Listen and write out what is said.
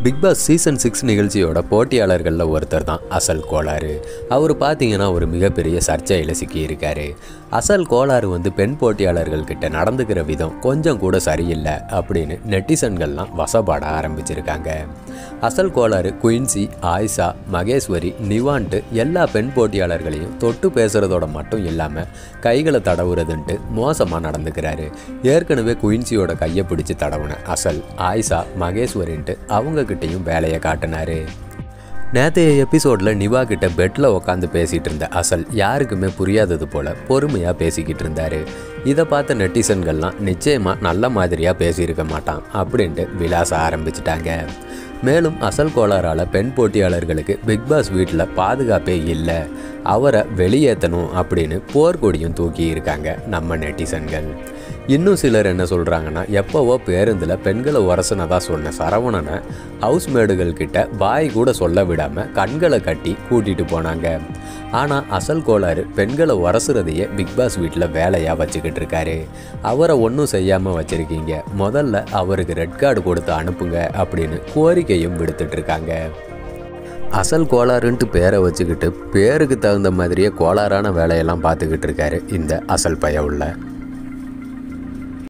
big Boss season six நிகழ்ச்சியோட போட்டியாளர்களில் ஒருத்தர் தான் அசல் கோளாறு அவர் பார்த்தீங்கன்னா ஒரு மிகப்பெரிய சர்ச்சையில் சிக்கியிருக்காரு அசல் கோளாறு வந்து பெண் போட்டியாளர்கள் கிட்ட நடந்துக்கிற விதம் கொஞ்சம் கூட சரியில்லை அப்படின்னு நெட்டிசன்கள்லாம் வசப்பாட ஆரம்பிச்சிருக்காங்க அசல் கோளாறு குயின்சி ஆயிஷா மகேஸ்வரி நிவான்ட்டு எல்லா பெண் போட்டியாளர்களையும் தொட்டு பேசுகிறதோட மட்டும் இல்லாமல் கைகளை தடவுறதுன்ட்டு மோசமாக நடந்துக்கிறாரு ஏற்கனவே குயின்சியோட கையை பிடிச்சி தடவுன அசல் ஆயிஷா மகேஸ்வரின்ட்டு அவங்க கிட்டேயும் வேலையை காட்டினாரு நேற்றைய எபிசோடில் நிவா கிட்ட பெட்டில் உட்காந்து பேசிகிட்டு இருந்த அசல் யாருக்குமே புரியாதது போல் பொறுமையாக பேசிக்கிட்டு இருந்தார் இதை பார்த்த நெட்டிசன்கள்லாம் நிச்சயமாக நல்ல மாதிரியாக பேசியிருக்க மாட்டான் அப்படின்ட்டு விலாச ஆரம்பிச்சிட்டாங்க மேலும் அசல் கோளாறால் பெண் போட்டியாளர்களுக்கு பிக் பாஸ் வீட்டில் பாதுகாப்பே இல்லை அவரை வெளியேற்றணும் அப்படின்னு போர்க்கொடியும் தூக்கி இருக்காங்க நம்ம நெட்டிசன்கள் இன்னும் சிலர் என்ன சொல்கிறாங்கன்னா எப்போவோ பேருந்தில் பெண்களை உரசுனதா சொன்ன சரவணனை ஹவுஸ் மேடுகள் கிட்ட பாய் கூட சொல்ல விடாமல் கண்களை கட்டி கூட்டிகிட்டு போனாங்க ஆனால் அசல் கோளாறு பெண்களை உரசுறதையே பிக் பாஸ் வீட்டில் வேலையாக வச்சுக்கிட்டு இருக்காரு அவரை ஒன்றும் செய்யாமல் வச்சுருக்கீங்க முதல்ல அவருக்கு ரெட் கார்டு கொடுத்து அனுப்புங்க அப்படின்னு கோரிக்கையும் விடுத்துட்டு இருக்காங்க அசல் கோளாறுன்ட்டு பேரை வச்சுக்கிட்டு பேருக்கு தகுந்த மாதிரியே கோளாறான வேலையெல்லாம் பார்த்துக்கிட்டு இருக்காரு இந்த அசல் பய உள்ள